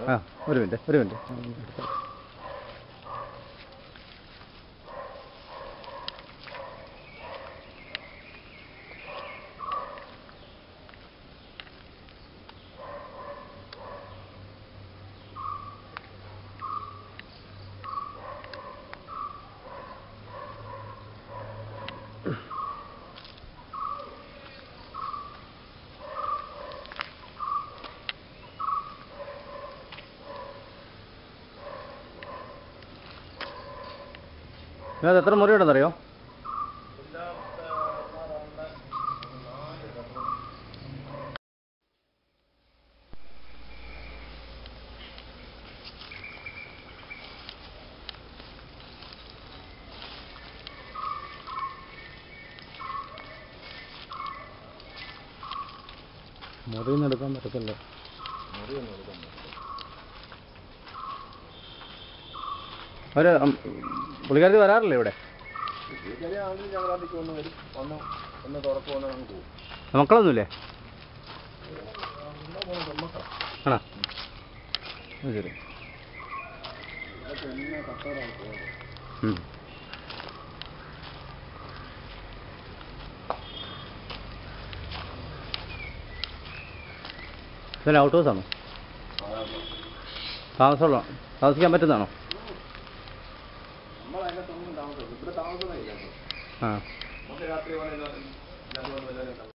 ആ ഒരു മിനിറ്റ് ഒരു മിനിറ്റ് ഇതിനകത്ത് എത്ര മുറി ഉണ്ടെന്നറിയോ മുറിയിൽ എടുക്കാൻ പറ്റത്തില്ല ഒരു പുള്ളിക്കാരത്തി വരാറില്ലേ ഇവിടെ ആണെങ്കിൽ ഞങ്ങളാണ്ടിക്ക് ഒന്ന് വരും വന്ന് ഒന്ന് തുറക്കും വന്ന് അങ്ങ് പോകും മക്കളൊന്നുമില്ലേ എന്താ പോകുന്നത് പെൺമക്കളാ ആണോ അത് ശരി ഇതൊക്കെ എന്നെ കത്തോടാണ് പോകുന്നത് ഉം. ഇതല്ല ഔട്ട് ഹൗസ് ആണോ താമസമുള്ള താമസിക്കാൻ പറ്റുന്നതാണോ നമ്മളതിനകത്തൊന്നും താമസം ഇവിടെ താമസമേ ഇല്ല ആ നമുക്ക് രാത്രി വേണമെങ്കിലും ഇതിനകത്ത് വന്ന് വല്ലവരും